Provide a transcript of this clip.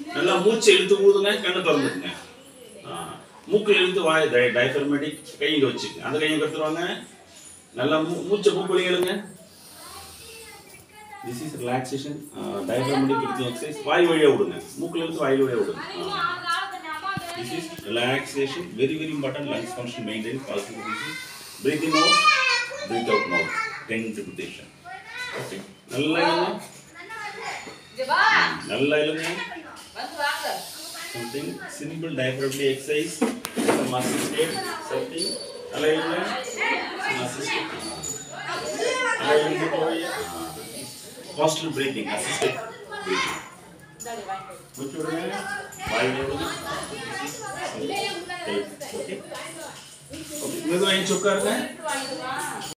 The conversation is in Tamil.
நல்லா மூச்சை இழுத்து ஊதுங்க கண்ணை திறந்துக்குங்க ஆ, மூக்கில் இழுத்து வாய் டயஃபர்மேட்டிக் கை இங்க வச்சுக்கங்க அந்த கையை கத்துருவாங்க நல்லா மூ மூச்சை மூக்குள்ளே இழுங்க this is relaxation diaphragmatic breathing exercise வாய் வழியா விடுங்க மூக்குல இருந்து வாய் வழியா விடுங்க ஆ. This is relaxation, very very important lungs function maintain positive breathing. Breathe in out, breathe out mouth. Ten repetition. Okay. நல்லா இல்லைங்க நல்லா இல்லைங்க something simple diaphragmatic exercise some assisted something நல்லா இல்லைங்க some assisted நல்லா இல்லைங்க போய் constant breathing assisted breathing மூச்சு விடுங்க வாய் விடுங்க ஓகே ஓகே மெதுவாக ஏஞ்சி உட்காருங்க